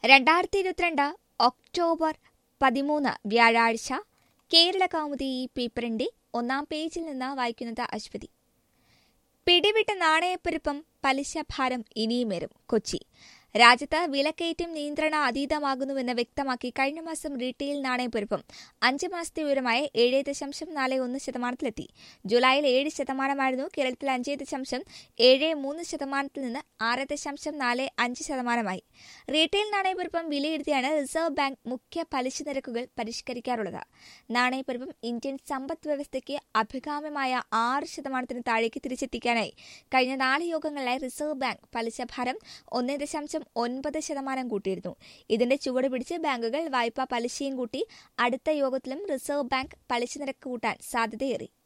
രണ്ടായിരത്തി ഇരുപത്തിരണ്ട് ഒക്ടോബർ പതിമൂന്ന് വ്യാഴാഴ്ച കേരള കൗമുദി ഈ പേപ്പറിന്റെ ഒന്നാം പേജിൽ നിന്ന് വായിക്കുന്നത് അശ്വതി പിടിവിട്ട നാണയപ്പെരുപ്പം പലിശ ഭാരം ഇനിയുമേറും കൊച്ചി രാജ്യത്ത് വിലക്കയറ്റം നിയന്ത്രണ അതീതമാകുന്നുവെന്ന് വ്യക്തമാക്കി കഴിഞ്ഞ മാസം റീറ്റെയിൽ നാണയപ്പെരുപ്പം അഞ്ച് മാസത്തെ വിവരമായ ഏഴ് ദശാംശം നാല് ഒന്ന് ശതമാനത്തിലെത്തി ജൂലൈയിൽ ഏഴ് ശതമാനമായിരുന്നു കേരളത്തിൽ അഞ്ച് ദശാംശം ഏഴ് മൂന്ന് ശതമാനത്തിൽ നിന്ന് ആറ് ദശാംശം നാല് അഞ്ച് ശതമാനമായി റീറ്റെയിൽ നാണയപ്പെരുപ്പം വിലയിരുത്തിയാണ് റിസർവ് ബാങ്ക് മുഖ്യ പലിശ നിരക്കുകൾ പരിഷ്കരിക്കാറുള്ളത് നാണയപ്പെരുപ്പം ഇന്ത്യൻ സമ്പദ് വ്യവസ്ഥയ്ക്ക് അഭികാമ്യമായ ആറ് ശതമാനത്തിന് താഴേക്ക് തിരിച്ചെത്തിക്കാനായി കഴിഞ്ഞ നാല് യോഗങ്ങളിലായി റിസർവ് ബാങ്ക് പലിശ ഭാരം ഒന്നേ ദശാംശം ഒൻപത് ശതമാനം കൂട്ടിയിരുന്നു ഇതിന്റെ ചുവട് പിടിച്ച് ബാങ്കുകൾ വായ്പാ പലിശയും കൂട്ടി അടുത്ത യോഗത്തിലും റിസർവ് ബാങ്ക് പലിശ നിരക്ക് കൂട്ടാൻ സാധ്യതയേറി